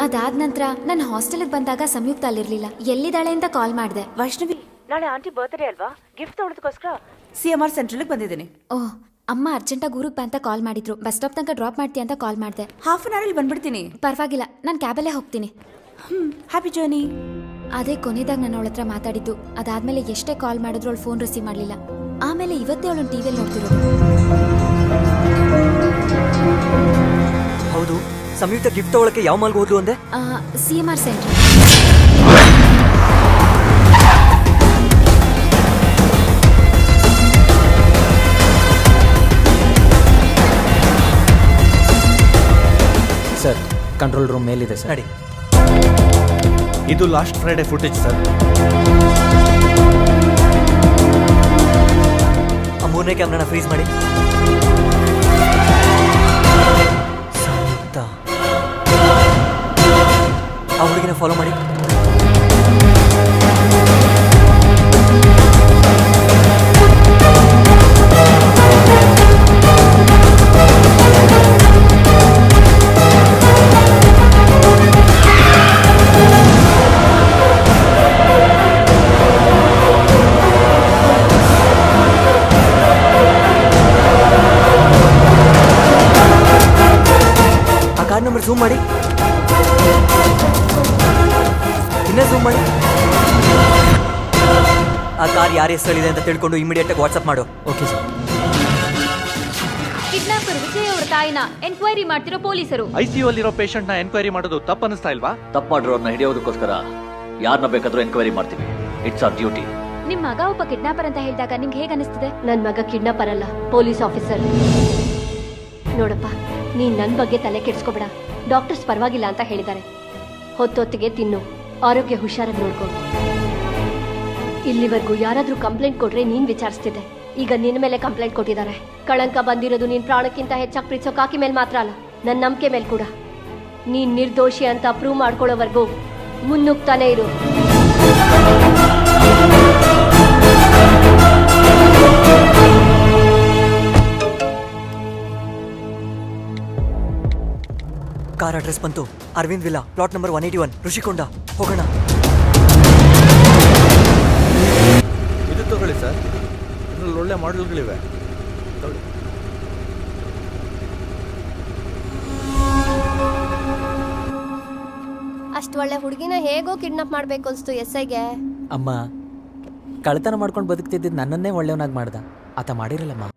ಅದಾದ ನಂತರ ನನ್ನ ಹಾಸ್ಟೆಲ್ಗೆ ಬಂದಾಗ ಸಂಯುಕ್ತ ಅಲ್ಲಿರ್ಲಿಲ್ಲ ಎಲ್ಲಿದ್ದಾಳೆ ಅಂತ ಕಾಲ್ ಮಾಡಿದೆ ವೈಷ್ಣವಿ ನಾಳೆ ಆಂಟಿ ಬರ್ತ್ಡೇ ಅಲ್ವಾ ಗಿಫ್ಟ್ ತಗೊಳೋದಕ್ಕೋಸ್ಕರ ಸಿ ಎಂ ಆರ್ ಸೆಂಟ್ರಲ್ಗೆ ಬಂದಿದ್ದೀನಿ ಓಹ್ ಅಮ್ಮ ಅರ್ಜೆಂಟಾಗಿ ಊರಿಗೆ ಬಾ ಅಂತ ಕಾಲ್ ಮಾಡಿದ್ರು ಬಸ್ ಸ್ಟಾಪ್ ತನಕ ಡ್ರಾಪ್ ಮಾಡ್ತೀಯ ಅಂತ ಕಾಲ್ ಮಾಡಿದೆ ಹಾಫ್ ಅನ್ ಅವರಲ್ಲಿ ಬಂದ್ಬಿಡ್ತೀನಿ ಪರವಾಗಿಲ್ಲ ನಾನು ಕ್ಯಾಬಲ್ಲೇ ಹೋಗ್ತೀನಿ ಹ್ಮ್ ಹ್ಯಾಪಿ ಜರ್ನಿ ಅದೇ ಕೊನೆದಾಗ ನಾನು ಅವಳ ಹತ್ರ ಮಾತಾಡಿದ್ದು ಅದಾದ್ಮೇಲೆ ಎಷ್ಟೇ ಕಾಲ್ ಮಾಡಿದ್ರು ಅವಳು ಫೋನ್ ರಿಸೀವ್ ಮಾಡಲಿಲ್ಲ ಆಮೇಲೆ ಇವತ್ತೇ ಅವಳನ್ನು ಟಿವಿಯಲ್ಲಿ ನೋಡ್ತಿರೋದು ಹೌದು ಸಂಯುಕ್ತ ಗಿಫ್ಟ್ ತಗೊಳಕ್ಕೆ ಯಾವ ಮಾಲ್ಗೆ ಹೋದ್ಲು ಅಂದೆ C M R central sir control room ಮೇಲಿದೆ ಸರ್ ನಡಿ ಇದು ಲಾಸ್ಟ್ ಫ್ರೈಡೆ ಫುಟೇಜ್ ಸರ್ ಆ ಮೂರನೇ ಕ್ಯಾಮ್ರಾನ ಫ್ರೀಸ್ ಮಾಡಿ ಸಂಯುಕ್ತ ಆ ಹುಡುಗಿನ ಫಾಲೋ ಮಾಡಿ ಆ ಕಾರ್ಡ್ ನಂಬರ್ ಝೂಮ್ ಮಾಡಿ ಇನ್ನೂ ಝೂಮ್ ಮಾಡಿ ಆ ಕಾರ್ ಯಾರ ಹೆಸರಲ್ಲಿದೆ ಅಂತ ತಿಳ್ಕೊಂಡು ಇಮಿಡಿಯೇಟ್ ಆಗಿ ವಾಟ್ಸಪ್ ಮಾಡು ಓಕೆ ಸರ್ ಕಿಡ್ನಾಪರ್ ವಿಜಯ್ ಅವರ ತಾಯಿನ ಎನ್ಕ್ವೈರಿ ಮಾಡ್ತಿರೋ ಪೊಲೀಸರು ಐ ಸಿ ಅಲ್ಲಿರೋ ಪೇಷಂಟ್ ನ ಎನ್ಕ್ವೈರಿ ಮಾಡೋದು ತಪ್ಪು ಅನಿಸ್ತಾ ಇಲ್ವಾ ತಪ್ಪು ಮಾಡಿರೋರ್ನ ಹಿಡಿಯೋದಕ್ಕೋಸ್ಕರ ಯಾರನ್ನ ಬೇಕಾದ್ರೂ ಎನ್ಕ್ವೈರಿ ಮಾಡ್ತೀವಿ ಇಟ್ಸ್ ಆರ್ ಡ್ಯೂಟಿ ನಿಮ್ ಮಗ ಒಬ್ಬ ಕಿಡ್ನಾಪರ್ ಅಂತ ಹೇಳಿದಾಗ ನಿಂಗೆ ಹೇಗೆ ಅನಿಸ್ತಿದೆ ನನ್ ಮಗ ಕಿಡ್ನಾಪರ್ ಅಲ್ಲ ಪೊಲೀಸ್ ಆಫೀಸರ್ ನೋಡಪ್ಪ ನೀನ್ ನನ್ ಬಗ್ಗೆ ತಲೆ ಕೆಡ್ಸ್ಕೊಬೇಡ ಡಾಕ್ಟರ್ಸ್ ಪರವಾಗಿಲ್ಲ ಅಂತ ಹೇಳಿದ್ದಾರೆ ಹೊತ್ತೊತ್ತಿಗೆ ತಿನ್ನು ಆರೋಗ್ಯ ಹುಷಾರಾಗಿ ನೋಡ್ಕೊ ಇಲ್ಲಿವರೆಗೂ ಯಾರಾದ್ರೂ ಕಂಪ್ಲೇಂಟ್ ಕೊಟ್ರೆ ನೀನ್ ವಿಚಾರಿಸ್ತಿದ್ದೆ ಈಗ ನಿನ್ ಮೇಲೆ ಕಂಪ್ಲೇಂಟ್ ಕೊಟ್ಟಿದ್ದಾರೆ ಕಳಂಕ ಬಂದಿರೋದು ನಿನ್ ಪ್ರಾಣಕ್ಕಿಂತ ಹೆಚ್ಚಾಗಿ ಪ್ರೀತಿಸೋ ಕಾಕಿ ಮೇಲೆ ಮಾತ್ರ ಅಲ್ಲ ನನ್ನ ನಂಬಿಕೆ ಮೇಲೆ ಕೂಡ ನೀನ್ ನಿರ್ದೋಷಿ ಅಂತ ಪ್ರೂವ್ ಮಾಡ್ಕೊಳ್ಳೋವರೆಗೂ ಮುನ್ನುಗ್ತಾನೆ ಇರು ಕಾರ್ ಅಡ್ರೆಸ್ ಬಂತು Aravind villa plot number one eighty one Rushikonda ಹೋಗೋಣ ಇದು ತಗೊಳ್ಳಿ ಸರ್ ಇದ್ರಲ್ಲಿ ಒಳ್ಳೆ ಮಾಡೆಲ್ಗಳಿವೆ ತಗೊಳ್ಳಿ ಅಷ್ಟು ಒಳ್ಳೆ ಹುಡುಗಿನ ಹೇಗೋ ಕಿಡ್ನಾಪ್ ಮಾಡ್ಬೇಕು ಅನ್ಸ್ತು ಎಸ್ ಐಗೆ ಅಮ್ಮ ಕಳ್ತನ ಮಾಡ್ಕೊಂಡು ಬದುಕ್ತಿದ್ದಿದ್ದು ನನ್ನನ್ನೇ ಒಳ್ಳೆಯವನಾಗಿ ಮಾಡ್ದ ಆತ ಮಾಡಿರಲ್ಲಮ್ಮ